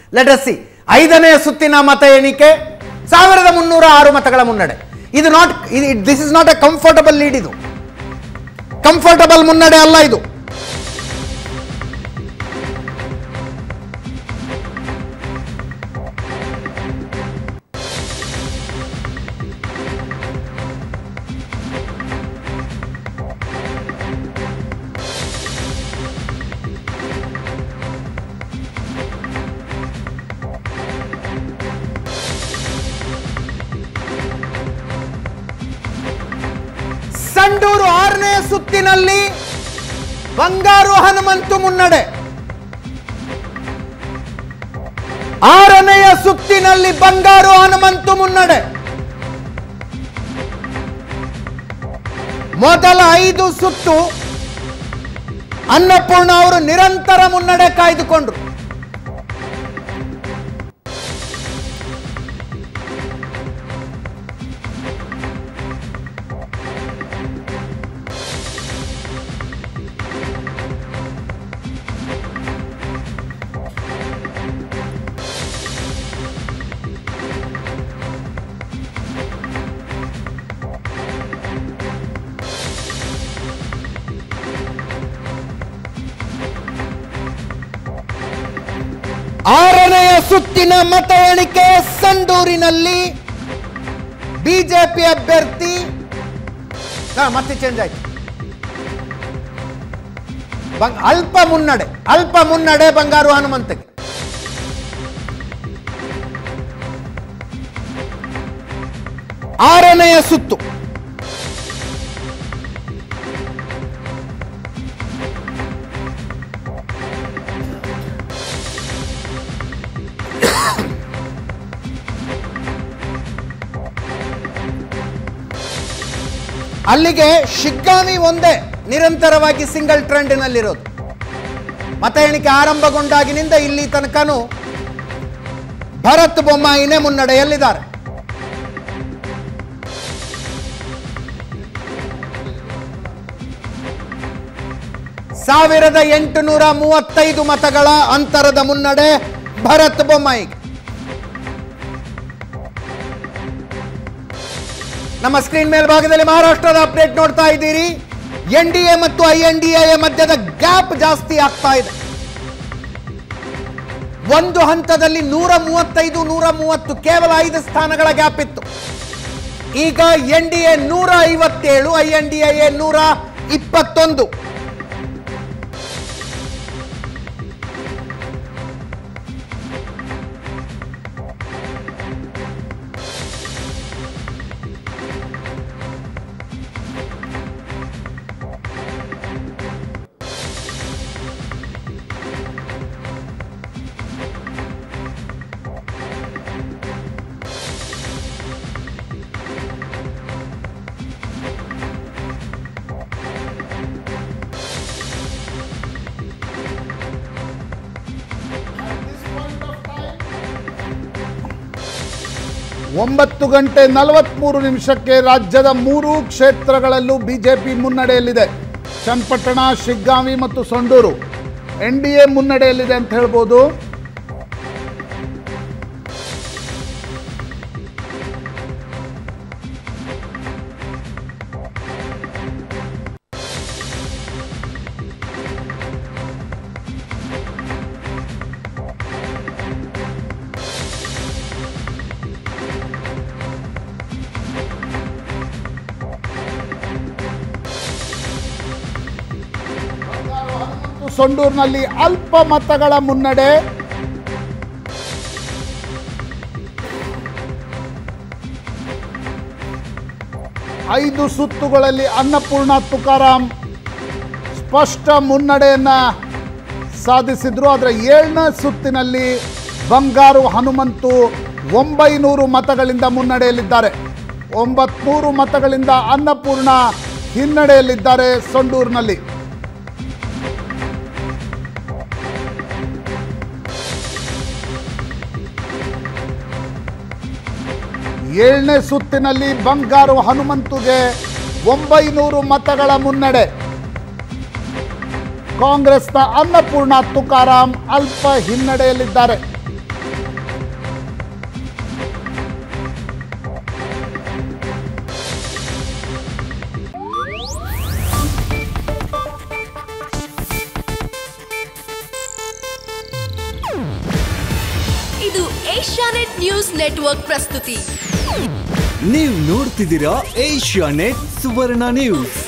ಲೆಟಸಿ ಐದನೇ ಸುತ್ತಿನ ಮತ ಎಣಿಕೆ ಸಾವಿರದ ಮುನ್ನೂರ ಆರು ಮತಗಳ ಮುನ್ನಡೆ ಇದು not this is not a comfortable lead ಇದು ಕಂಫರ್ಟಬಲ್ ಮುನ್ನಡೆ ಅಲ್ಲ ಇದು ಸಂಡೂರು ಆರನೇ ಸುತ್ತಿನಲ್ಲಿ ಬಂಗಾರು ಹನುಮಂತು ಮುನ್ನಡೆ ಆರನೆಯ ಸುತ್ತಿನಲ್ಲಿ ಬಂಗಾರು ಹನುಮಂತು ಮುನ್ನಡೆ ಮೊದಲ ಐದು ಸುತ್ತು ಅನ್ನಪೂರ್ಣ ಅವರು ನಿರಂತರ ಮುನ್ನಡೆ ಕಾಯ್ದುಕೊಂಡ್ರು ಆರನೆಯ ಸುತ್ತಿನ ಮತ ಎಣಿಕೆ ಸಂಡೂರಿನಲ್ಲಿ ಬಿಜೆಪಿ ಅಭ್ಯರ್ಥಿ ಹಾ, ಮತ್ತೆ ಚೇಂಜ್ ಆಯ್ತು ಬಂಗ್- ಅಲ್ಪ ಮುನ್ನಡೆ ಅಲ್ಪ ಮುನ್ನಡೆ ಬಂಗಾರು ಹನುಮಂತಗೆ ಆರನೆಯ ಸುತ್ತು ಅಲ್ಲಿಗೆ ಶಿಗ್ಗಾಮಿ ಒಂದೇ ನಿರಂತರವಾಗಿ ಸಿಂಗಲ್ ಟ್ರೆಂಡ್ನಲ್ಲಿರೋದು ಮತ ಎಣಿಕೆ ಆರಂಭಗೊಂಡಾಗಿನಿಂದ ಇಲ್ಲಿ ತನಕನೂ ಭರತ್ ಬೊಮ್ಮಾಯಿನೇ ಮುನ್ನಡೆಯಲ್ಲಿದ್ದಾರೆ ಸಾವಿರದ ಎಂಟುನೂರ ಮೂವತ್ತೈದು ಮತಗಳ ಅಂತರದ ಮುನ್ನಡೆ ಭರತ್ ಬೊಮ್ಮಾಯಿಗೆ ನಮ್ಮ ಸ್ಕ್ರೀನ್ ಮೇಲ್ಭಾಗದಲ್ಲಿ ಮಹಾರಾಷ್ಟ್ರದ ಅಪ್ಡೇಟ್ ನೋಡ್ತಾ ಇದ್ದೀರಿ ಎನ್ ಡಿ ಎ ಮತ್ತು ಐ ಎನ್ ಡಿ ಎ ಮಧ್ಯದ ಗ್ಯಾಪ್ ಜಾಸ್ತಿ ಆಗ್ತಾ ಇದೆ ಒಂದು ಹಂತದಲ್ಲಿ ನೂರ ಮೂವತ್ತೈದು ನೂರ ಮೂವತ್ತು ಕೇವಲ ಐದು ಸ್ಥಾನಗಳ ಗ್ಯಾಪ್ ಇತ್ತು ಈಗ ಎನ್ ಡಿ ಎ ನೂರ ಐವತ್ತೇಳು ಐ ಎನ್ ಡಿ ಎ ನೂರ ಇಪ್ಪತ್ತೊಂದು ಒಂಬತ್ತು ಗಂಟೆ ನಲವತ್ಮೂರು ನಿಮಿಷಕ್ಕೆ ರಾಜ್ಯದ ಮೂರು ಕ್ಷೇತ್ರಗಳಲ್ಲೂ ಬಿಜೆಪಿ ಮುನ್ನಡೆಯಲ್ಲಿದೆ ಚನ್ನಪಟ್ಟಣ ಶಿಗ್ಗಾಂವಿ ಮತ್ತು ಸೊಂಡೂರು ಎನ್ ಡಿ ಎ ಮುನ್ನಡೆಯಲ್ಲಿದೆ ಅಂತ ಹೇಳ್ಬೋದು ಮತ್ತು ಸೊಂಡೂರಿನಲ್ಲಿ ಅಲ್ಪ ಮತಗಳ ಮುನ್ನಡೆ ಐದು ಸುತ್ತುಗಳಲ್ಲಿ ಅನ್ನಪೂರ್ಣ ತುಕಾರಾಂ ಸ್ಪಷ್ಟ ಮುನ್ನಡೆಯನ್ನ ಸಾಧಿಸಿದ್ರು ಆದರೆ ಏಳನೇ ಸುತ್ತಿನಲ್ಲಿ ಬಂಗಾರು ಹನುಮಂತು ಒಂಬೈನೂರು ಮತಗಳಿಂದ ಮುನ್ನಡೆಯಲ್ಲಿದ್ದಾರೆ ಒಂಬತ್ನೂರು ಮತಗಳಿಂದ ಅನ್ನಪೂರ್ಣ ಹಿನ್ನಡೆಯಲ್ಲಿದ್ದಾರೆ ಸೊಂಡೂರಿನಲ್ಲಿ ಏಳನೇ ಸುತ್ತಿನಲ್ಲಿ ಬಂಗಾರು ಹನುಮಂತುಗೆ ಒಂಬೈನೂರು ಮತಗಳ ಮುನ್ನಡೆ ಕಾಂಗ್ರೆಸ್ನ ಅನ್ನಪೂರ್ಣ ತುಕಾರಾಂ ಅಲ್ಪ ಹಿನ್ನಡೆಯಲ್ಲಿದ್ದಾರೆ ಏಷ್ಯಾನೆಟ್ ನ್ಯೂಸ್ ನೆಟ್ವರ್ಕ್ ಪ್ರಸ್ತುತಿ ನೀವು ನೋಡ್ತಿದ್ದೀರಾ ಏಷ್ಯಾ ನೆಟ್ ಸುವರ್ಣ ನ್ಯೂಸ್